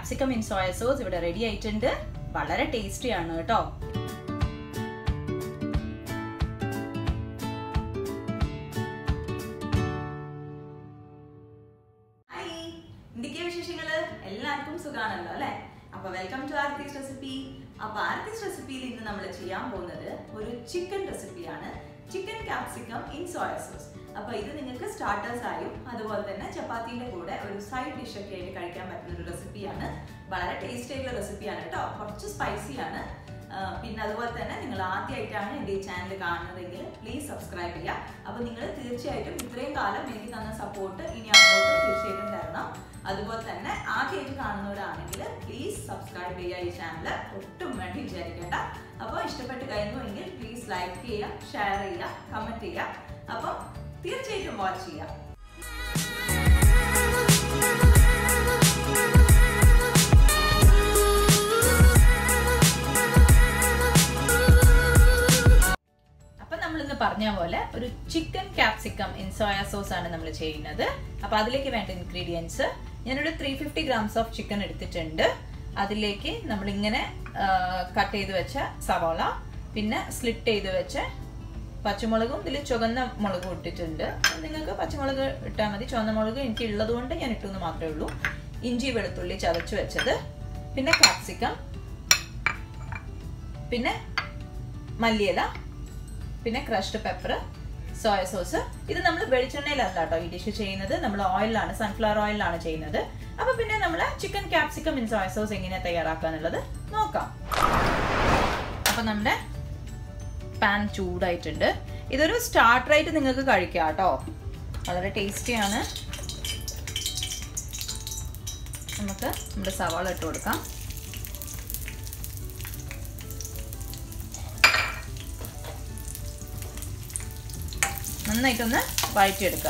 capsicum in soya sauce ഇവിടെ ready ആയിട്ടുണ്ട് വളരെ ടേസ്റ്റി ആണ് കേട്ടോ ഹായ് എന്തൊക്കെയാ വിശേഷങ്ങള് എല്ലാവർക്കും സുഖാണല്ലോ അല്ലെ അപ്പൊ വെൽക്കം ടു ആർത്തിസ് റെസിപ്പി അപ്പൊ ആർത്തിസ് റെസിപ്പിയിൽ ഇന്ന് നമ്മൾ ചെയ്യാൻ പോകുന്നത് ഒരു ചിക്കൻ റെസിപ്പിയാണ് chicken capsicum in soya sauce അപ്പൊ ഇത് നിങ്ങൾക്ക് സ്റ്റാർട്ടേഴ്സ് ആയും അതുപോലെ തന്നെ ചപ്പാത്തിന്റെ കൂടെ ഒരു സൈഡ് ഡിഷ് ഒക്കെ ആയിട്ട് കഴിക്കാൻ പറ്റുന്ന ഒരു റെസിപ്പിയാണ് വളരെ ടേസ്റ്റി ആയിട്ടുള്ള റെസിപ്പിയാണ് കേട്ടോ കുറച്ച് സ്പൈസിയാണ് പിന്നെ അതുപോലെ തന്നെ നിങ്ങൾ ആദ്യമായിട്ടാണ് എൻ്റെ ഈ ചാനൽ കാണുന്നതെങ്കിൽ പ്ലീസ് സബ്സ്ക്രൈബ് ചെയ്യുക അപ്പോൾ നിങ്ങൾ തീർച്ചയായിട്ടും ഇത്രയും കാലം എനിക്ക് തന്ന സപ്പോർട്ട് ഇനി അങ്ങോട്ട് തീർച്ചയായിട്ടും തരണം അതുപോലെ തന്നെ ആദ്യമായിട്ട് കാണുന്നവരാണെങ്കിൽ പ്ലീസ് സബ്സ്ക്രൈബ് ചെയ്യുക ഈ ചാനൽ ഒട്ടും വേണ്ടി വിചാരിക്കേണ്ട അപ്പോൾ ഇഷ്ടപ്പെട്ട് കഴിഞ്ഞുവെങ്കിൽ പ്ലീസ് ലൈക്ക് ചെയ്യുക ഷെയർ ചെയ്യുക കമൻറ്റ് ചെയ്യുക അപ്പോൾ തീർച്ചയായിട്ടും വാച്ച് ചെയ്യുക അപ്പൊ നമ്മൾ ഇന്ന് പറഞ്ഞ പോലെ ഒരു chicken capsicum in soya sauce ആണ് നമ്മൾ ചെയ്യുന്നത് അപ്പൊ അതിലേക്ക് വേണ്ട ഇൻഗ്രീഡിയൻസ് ഞാനൊരു three fifty grams of chicken എടുത്തിട്ടുണ്ട് അതിലേക്ക് നമ്മൾ ഇങ്ങനെ കട്ട് ചെയ്ത് വെച്ച സവോള പിന്നെ സ്ലിറ്റ് ചെയ്ത് വെച്ച പച്ചമുളകും ഇതിൽ ചുവന്ന മുളകും ഇട്ടിട്ടുണ്ട് നിങ്ങൾക്ക് പച്ചമുളക് ഇട്ടാൽ മതി ചുവന്ന മുളക് എനിക്ക് ഉള്ളത് കൊണ്ട് ഞാൻ ഇട്ടു എന്ന് മാത്രമേ ഉള്ളൂ ഇഞ്ചി വെളുത്തുള്ളി ചതച്ച് വെച്ചത് പിന്നെ ക്യാപ്സിക്കം പിന്നെ മല്ലിയില പിന്നെ ക്രഷ്ഡ് പെപ്പർ സോയ സോസ് ഇത് നമ്മൾ വെളിച്ചെണ്ണയിലല്ല കേട്ടോ ഈ ഡിഷ് ചെയ്യുന്നത് നമ്മൾ ഓയിലാണ് സൺഫ്ലവർ ഓയിലാണ് ചെയ്യുന്നത് അപ്പൊ പിന്നെ നമ്മൾ chicken capsicum in soya sauce എങ്ങനെ തയ്യാറാക്കുക എന്നുള്ളത് നോക്കാം അപ്പൊ നമ്മുടെ പാൻ ചൂടായിട്ടുണ്ട് ഇതൊരു സ്റ്റാർട്ടറായിട്ട് നിങ്ങൾക്ക് കഴിക്കാം കേട്ടോ വളരെ ടേസ്റ്റിയാണ് നമുക്ക് നമ്മുടെ സവാള ഇട്ട് കൊടുക്കാം നന്നായിട്ടൊന്ന് വഴറ്റിയെടുക്കുക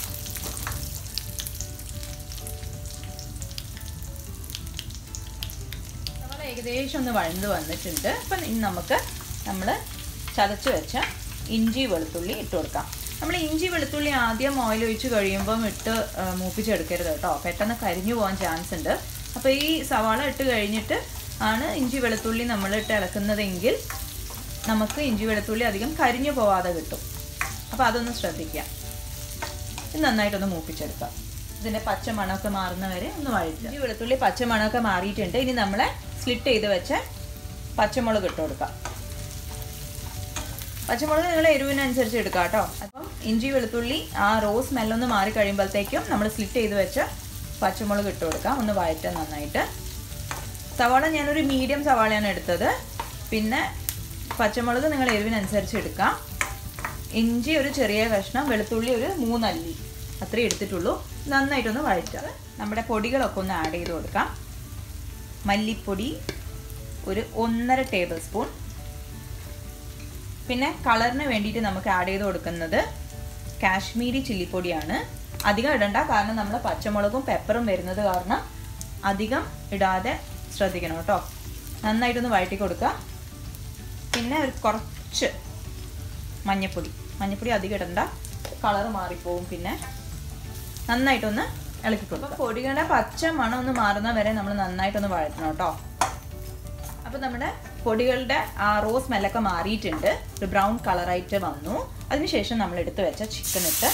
നമ്മൾ ഏകദേശം ഒന്ന് വഴந்து വന്നിട്ടുണ്ട് അപ്പം ഇനി നമുക്ക് നമ്മൾ ചതച്ച് വെച്ച ഇഞ്ചി വെളുത്തുള്ളി ഇട്ട് കൊടുക്കാം നമ്മൾ ഇഞ്ചി വെളുത്തുള്ളി ആദ്യം ഓയിൽ ഒഴിച്ച് കഴിയുമ്പം ഇട്ട് മൂപ്പിച്ചെടുക്കരുത് കേട്ടോ പെട്ടെന്ന് കരിഞ്ഞു പോകാൻ ചാൻസ് ഉണ്ട് അപ്പോൾ ഈ സവാള ഇട്ട് കഴിഞ്ഞിട്ട് ആണ് ഇഞ്ചി വെളുത്തുള്ളി നമ്മൾ ഇട്ട് ഇളക്കുന്നതെങ്കിൽ നമുക്ക് ഇഞ്ചി വെളുത്തുള്ളി അധികം കരിഞ്ഞു പോവാതെ കിട്ടും അപ്പോൾ അതൊന്ന് ശ്രദ്ധിക്കുക ഇത് നന്നായിട്ടൊന്ന് മൂപ്പിച്ചെടുക്കാം ഇതിൻ്റെ പച്ചമണമൊക്കെ മാറുന്ന വരെ ഒന്ന് വഴിക്കുക ഈ വെളുത്തുള്ളി പച്ചമണമൊക്കെ മാറിയിട്ടുണ്ട് ഇനി നമ്മളെ സ്ലിറ്റ് ചെയ്ത് വെച്ച പച്ചമുളക് ഇട്ട് കൊടുക്കാം പച്ചമുളക് നിങ്ങൾ എരിവിനനുസരിച്ച് എടുക്കാം കേട്ടോ അപ്പം ഇഞ്ചി വെളുത്തുള്ളി ആ റോസ് സ്മെല്ലൊന്ന് മാറി കഴിയുമ്പോഴത്തേക്കും നമ്മൾ സ്ലിറ്റ് ചെയ്ത് വെച്ച പച്ചമുളക് ഇട്ട് കൊടുക്കാം ഒന്ന് വഴറ്റാം നന്നായിട്ട് സവാള ഞാനൊരു മീഡിയം സവാളയാണ് എടുത്തത് പിന്നെ പച്ചമുളക് നിങ്ങൾ എരിവിനനുസരിച്ച് എടുക്കാം ഇഞ്ചി ഒരു ചെറിയ കഷ്ണം വെളുത്തുള്ളി ഒരു മൂന്നല്ലി അത്രയും എടുത്തിട്ടുള്ളൂ നന്നായിട്ടൊന്ന് വഴറ്റുക നമ്മുടെ പൊടികളൊക്കെ ഒന്ന് ആഡ് ചെയ്ത് കൊടുക്കാം മല്ലിപ്പൊടി ഒരു ഒന്നര ടേബിൾ സ്പൂൺ പിന്നെ കളറിന് വേണ്ടിയിട്ട് നമുക്ക് ആഡ് ചെയ്ത് കൊടുക്കുന്നത് കാശ്മീരി ചില്ലിപ്പൊടിയാണ് അധികം ഇടണ്ട കാരണം നമ്മൾ പച്ചമുളകും പെപ്പറും വരുന്നത് കാരണം അധികം ഇടാതെ ശ്രദ്ധിക്കണം കേട്ടോ നന്നായിട്ടൊന്ന് വഴറ്റി കൊടുക്കുക പിന്നെ ഒരു കുറച്ച് മഞ്ഞപ്പൊടി മഞ്ഞപ്പൊടി അധികം ഇടണ്ട കളർ മാറിപ്പോവും പിന്നെ നന്നായിട്ടൊന്ന് ഇളക്കി കൊടുക്കുക പൊടികളുടെ പച്ച മണം ഒന്ന് മാറുന്ന വരെ നമ്മൾ നന്നായിട്ടൊന്ന് വഴറ്റണം കേട്ടോ അപ്പോൾ നമ്മുടെ പൊടികളുടെ ആ റോസ് സ്മെല്ലൊക്കെ മാറിയിട്ടുണ്ട് ഒരു ബ്രൗൺ കളറായിട്ട് വന്നു അതിനുശേഷം നമ്മൾ എടുത്ത് വെച്ച ചിക്കൻ ഇട്ട്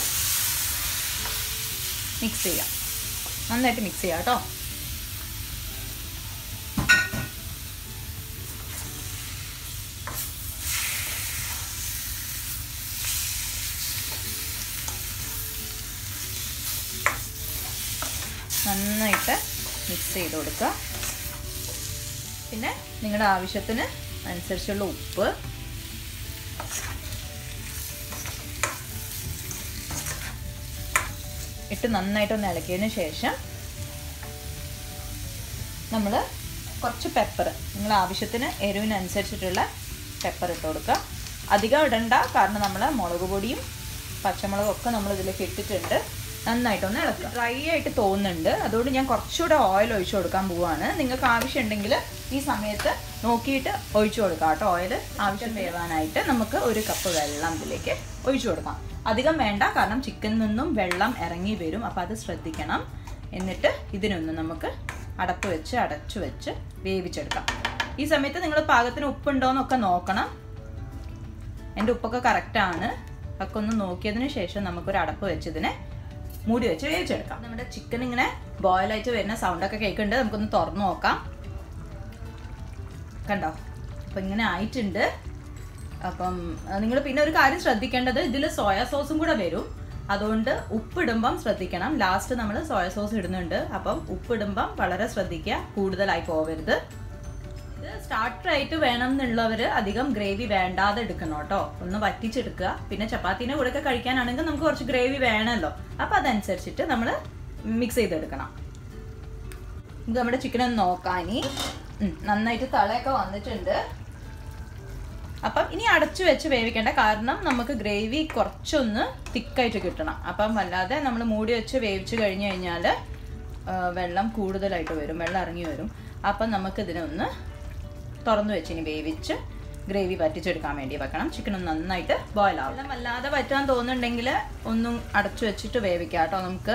മിക്സ് ചെയ്യാം നന്നായിട്ട് മിക്സ് ചെയ്യാം കേട്ടോ നന്നായിട്ട് മിക്സ് ചെയ്ത് കൊടുക്കുക പിന്നെ നിങ്ങളുടെ ആവശ്യത്തിന് അനുസരിച്ചുള്ള ഉപ്പ് ഇട്ട് നന്നായിട്ടൊന്ന് ഇളക്കിയതിന് ശേഷം നമ്മൾ കുറച്ച് പെപ്പർ നിങ്ങൾ ആവശ്യത്തിന് എരിവിനനുസരിച്ചിട്ടുള്ള പെപ്പർ ഇട്ട് കൊടുക്കുക അധികം ഇടണ്ട കാരണം നമ്മൾ മുളക് പൊടിയും പച്ചമുളകും ഒക്കെ നമ്മൾ ഇതിലേക്ക് ഇട്ടിട്ടുണ്ട് നന്നായിട്ടൊന്ന് ഇളക്കുക ഡ്രൈ ആയിട്ട് തോന്നുന്നുണ്ട് അതുകൊണ്ട് ഞാൻ കുറച്ചുകൂടെ ഓയിൽ ഒഴിച്ചു കൊടുക്കാൻ പോവാണ് നിങ്ങൾക്ക് ആവശ്യമുണ്ടെങ്കിൽ ഈ സമയത്ത് നോക്കിയിട്ട് ഒഴിച്ചു കൊടുക്കാം കേട്ടോ ഓയിൽ ആവശ്യം വേവാനായിട്ട് നമുക്ക് ഒരു കപ്പ് വെള്ളം ഇതിലേക്ക് ഒഴിച്ചു കൊടുക്കാം അധികം വേണ്ട കാരണം ചിക്കനിൽ നിന്നും വെള്ളം ഇറങ്ങി വരും അപ്പോൾ അത് ശ്രദ്ധിക്കണം എന്നിട്ട് ഇതിനൊന്ന് നമുക്ക് അടപ്പ് വെച്ച് അടച്ചു വെച്ച് വേവിച്ചെടുക്കാം ഈ സമയത്ത് നിങ്ങൾ പാകത്തിന് ഉപ്പുണ്ടോയെന്നൊക്കെ നോക്കണം എൻ്റെ ഉപ്പൊക്കെ കറക്റ്റാണ് ഒക്കെ ഒന്ന് നോക്കിയതിന് ശേഷം നമുക്കൊരു അടപ്പ് വെച്ച് ഇതിനെ മൂടി വെച്ച് വേവിച്ചെടുക്കാം നമ്മുടെ ചിക്കൻ ഇങ്ങനെ ബോയിലായിട്ട് വരുന്ന സൗണ്ടൊക്കെ കേൾക്കുന്നുണ്ട് നമുക്കൊന്ന് തുറന്നു നോക്കാം കണ്ടോ അപ്പം ഇങ്ങനെ ആയിട്ടുണ്ട് അപ്പം നിങ്ങൾ പിന്നെ ഒരു കാര്യം ശ്രദ്ധിക്കേണ്ടത് ഇതിൽ സോയാ സോസും കൂടെ വരും അതുകൊണ്ട് ഉപ്പിടുമ്പം ശ്രദ്ധിക്കണം ലാസ്റ്റ് നമ്മൾ സോയ സോസ് ഇടുന്നുണ്ട് അപ്പം ഉപ്പിടുമ്പം വളരെ ശ്രദ്ധിക്കുക കൂടുതലായി പോവരുത് ഇത് സ്റ്റാർട്ടർ ആയിട്ട് വേണം എന്നുള്ളവർ അധികം ഗ്രേവി വേണ്ടാതെ എടുക്കണം കേട്ടോ ഒന്ന് വറ്റിച്ചെടുക്കുക പിന്നെ ചപ്പാത്തിന്റെ കൂടെ ഒക്കെ കഴിക്കാനാണെങ്കിൽ നമുക്ക് കുറച്ച് ഗ്രേവി വേണമല്ലോ അപ്പം അതനുസരിച്ചിട്ട് നമ്മൾ മിക്സ് ചെയ്തെടുക്കണം നമുക്ക് നമ്മുടെ ചിക്കൻ ഒന്ന് നോക്കാം ഇനി നന്നായിട്ട് തളയൊക്കെ വന്നിട്ടുണ്ട് അപ്പം ഇനി അടച്ചു വെച്ച് വേവിക്കേണ്ട കാരണം നമുക്ക് ഗ്രേവി കുറച്ചൊന്ന് തിക്കായിട്ട് കിട്ടണം അപ്പം അല്ലാതെ നമ്മൾ മൂടി വെച്ച് വേവിച്ച് കഴിഞ്ഞ് കഴിഞ്ഞാൽ വെള്ളം കൂടുതലായിട്ട് വരും വെള്ളം ഇറങ്ങി വരും അപ്പം നമുക്ക് ഇതിനൊന്ന് തുറന്നു വെച്ച് ഇനി വേവിച്ച് ഗ്രേവി വറ്റിച്ചെടുക്കാൻ വേണ്ടി വെക്കണം ചിക്കൻ ഒന്ന് നന്നായിട്ട് ബോയിൽ ആവും വെള്ളം അല്ലാതെ പറ്റാൻ തോന്നുന്നുണ്ടെങ്കിൽ ഒന്നും അടച്ചു വെച്ചിട്ട് വേവിക്കാം കേട്ടോ നമുക്ക്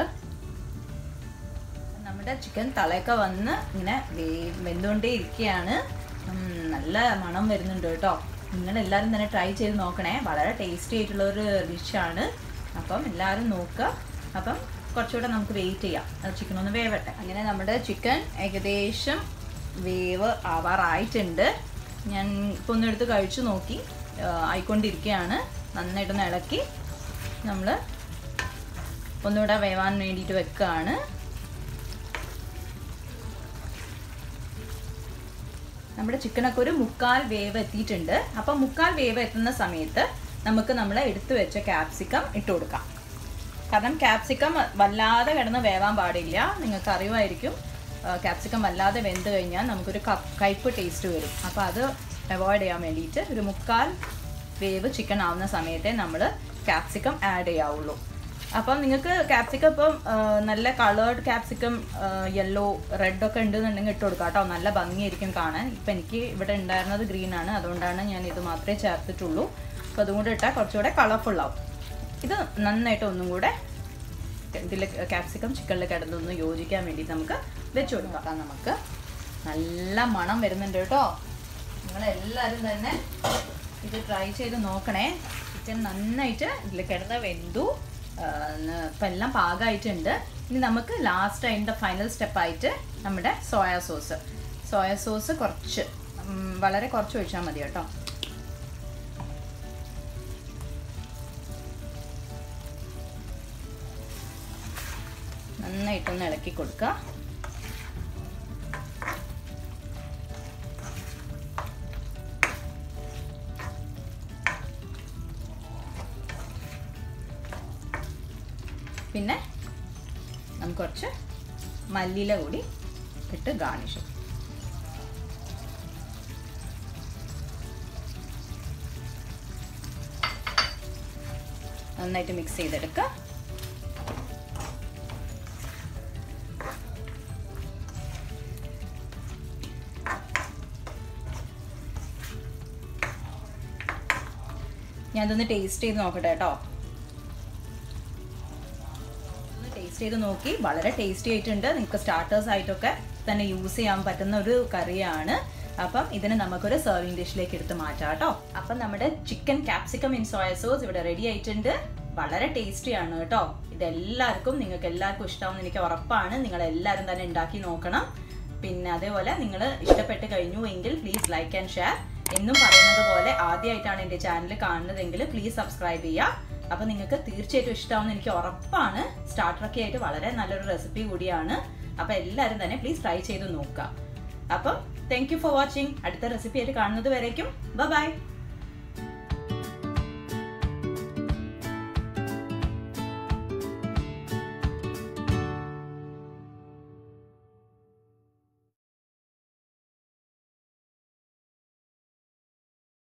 നമ്മുടെ ചിക്കൻ തളയൊക്കെ വന്ന് ഇങ്ങനെ വെന്തുകൊണ്ടേ ഇരിക്കുകയാണ് നല്ല മണം വരുന്നുണ്ട് കേട്ടോ നിങ്ങൾ എല്ലാവരും തന്നെ ട്രൈ ചെയ്ത് നോക്കണേ വളരെ ടേസ്റ്റി ആയിട്ടുള്ള ഒരു ഡിഷാണ് അപ്പം എല്ലാവരും നോക്കുക അപ്പം കുറച്ചുകൂടെ നമുക്ക് വെയിറ്റ് ചെയ്യാം ചിക്കൻ ഒന്ന് വേവട്ടെ അങ്ങനെ നമ്മുടെ ചിക്കൻ ഏകദേശം വേവ് ആവാറായിട്ടുണ്ട് ഞാൻ ഇപ്പോൾ ഒന്ന് എടുത്ത് കഴിച്ചു നോക്കി ആയിക്കൊണ്ടിരിക്കുകയാണ് നന്നായിട്ടൊന്ന് ഇളക്കി നമ്മൾ ഒന്നുകൂടെ വേവാൻ വേണ്ടിയിട്ട് വെക്കുകയാണ് നമ്മുടെ ചിക്കനൊക്കെ ഒരു മുക്കാൽ വേവ് എത്തിയിട്ടുണ്ട് അപ്പം മുക്കാൽ വേവ് എത്തുന്ന സമയത്ത് നമുക്ക് നമ്മൾ എടുത്തു വെച്ച ക്യാപ്സിക്കം ഇട്ട് കൊടുക്കാം കാരണം ക്യാപ്സിക്കം വല്ലാതെ കിടന്ന് വേവാൻ പാടില്ല നിങ്ങൾക്ക് അറിയുമായിരിക്കും ക്യാപ്സിക്കം വല്ലാതെ വെന്ത് കഴിഞ്ഞാൽ നമുക്കൊരു കയ്പ് ടേസ്റ്റ് വരും അപ്പോൾ അത് അവോയ്ഡ് ചെയ്യാൻ വേണ്ടിയിട്ട് ഒരു മുക്കാൽ വേവ് ചിക്കൻ ആവുന്ന സമയത്തെ നമ്മൾ ക്യാപ്സിക്കം ആഡ് ചെയ്യാവുള്ളൂ അപ്പം നിങ്ങൾക്ക് ക്യാപ്സിക്കം ഇപ്പം നല്ല കളേർഡ് ക്യാപ്സിക്കം യെല്ലോ റെഡ് ഒക്കെ ഉണ്ടെന്നുണ്ടെങ്കിൽ ഇട്ട് കൊടുക്കാം കേട്ടോ നല്ല ഭംഗിയായിരിക്കും കാണാൻ ഇപ്പം എനിക്ക് ഇവിടെ ഉണ്ടായിരുന്നത് ഗ്രീൻ ആണ് അതുകൊണ്ടാണ് ഞാൻ ഇത് മാത്രമേ ചേർത്തിട്ടുള്ളൂ അപ്പോൾ അതും കൂടെ ഇട്ടാൽ കുറച്ചുകൂടെ കളർഫുൾ ആവും ഇത് നന്നായിട്ട് ഒന്നും കൂടെ ഇതിൽ ക്യാപ്സിക്കം ചിക്കനിൽ കിടന്നൊന്ന് യോജിക്കാൻ വേണ്ടി നമുക്ക് വെച്ച് കൊടുക്കാം നമുക്ക് നല്ല മണം വരുന്നുണ്ട് കേട്ടോ നിങ്ങളെല്ലാവരും തന്നെ ഇത് ട്രൈ ചെയ്ത് നോക്കണേ ചിക്കൻ നന്നായിട്ട് ഇതിൽ കിടന്ന് വെന്തു ഇപ്പം എല്ലാം പാകമായിട്ടുണ്ട് ഇനി നമുക്ക് ലാസ്റ്റ് അതിൻ്റെ ഫൈനൽ സ്റ്റെപ്പായിട്ട് നമ്മുടെ സോയാ സോസ് സോയാ സോസ് കുറച്ച് വളരെ കുറച്ച് ഒഴിച്ചാൽ മതി കേട്ടോ നന്നായിട്ടൊന്ന് ഇളക്കി കൊടുക്കുക പിന്നെ നമുക്ക് കുറച്ച് മല്ലിയില കൂടി ഇട്ട് ഗാർണിഷ് നന്നായിട്ട് മിക്സ് ചെയ്തെടുക്കുക ഞാനതൊന്ന് ടേസ്റ്റ് ചെയ്ത് നോക്കട്ടെ കേട്ടോ ടേസ്റ്റ് ചെയ്ത് നോക്കി വളരെ ടേസ്റ്റി ആയിട്ടുണ്ട് നിങ്ങൾക്ക് സ്റ്റാർട്ടേഴ്സ് ആയിട്ടൊക്കെ തന്നെ യൂസ് ചെയ്യാൻ പറ്റുന്ന ഒരു കറിയാണ് അപ്പം ഇതിന് നമുക്കൊരു സെർവിങ് ഡിഷിലേക്ക് എടുത്ത് മാറ്റാം കേട്ടോ അപ്പം നമ്മുടെ chicken capsicum in soya sauce ഇവിടെ റെഡി ആയിട്ടുണ്ട് വളരെ ടേസ്റ്റിയാണ് കേട്ടോ ഇതെല്ലാവർക്കും നിങ്ങൾക്ക് എല്ലാവർക്കും ഇഷ്ടമാവുമെന്ന് എനിക്ക് ഉറപ്പാണ് നിങ്ങൾ എല്ലാവരും തന്നെ ഉണ്ടാക്കി നോക്കണം പിന്നെ അതേപോലെ നിങ്ങൾ ഇഷ്ടപ്പെട്ട് കഴിഞ്ഞു എങ്കിൽ പ്ലീസ് ലൈക്ക് ആൻഡ് ഷെയർ എന്നും പറയുന്നത് പോലെ ആദ്യമായിട്ടാണ് എൻ്റെ ചാനൽ കാണുന്നതെങ്കിൽ പ്ലീസ് സബ്സ്ക്രൈബ് ചെയ്യുക അപ്പൊ നിങ്ങൾക്ക് തീർച്ചയായിട്ടും ഇഷ്ടമാവുന്ന എനിക്ക് ഉറപ്പാണ് സ്റ്റാർട്ടറൊക്കെ ആയിട്ട് വളരെ നല്ലൊരു റെസിപ്പി കൂടിയാണ് അപ്പൊ എല്ലാവരും തന്നെ പ്ലീസ് ട്രൈ ചെയ്ത് നോക്കുക അപ്പം താങ്ക് യു ഫോർ വാച്ചിങ് അടുത്ത റെസിപ്പി ആയിട്ട് കാണുന്നത് വരേക്കും ബൈ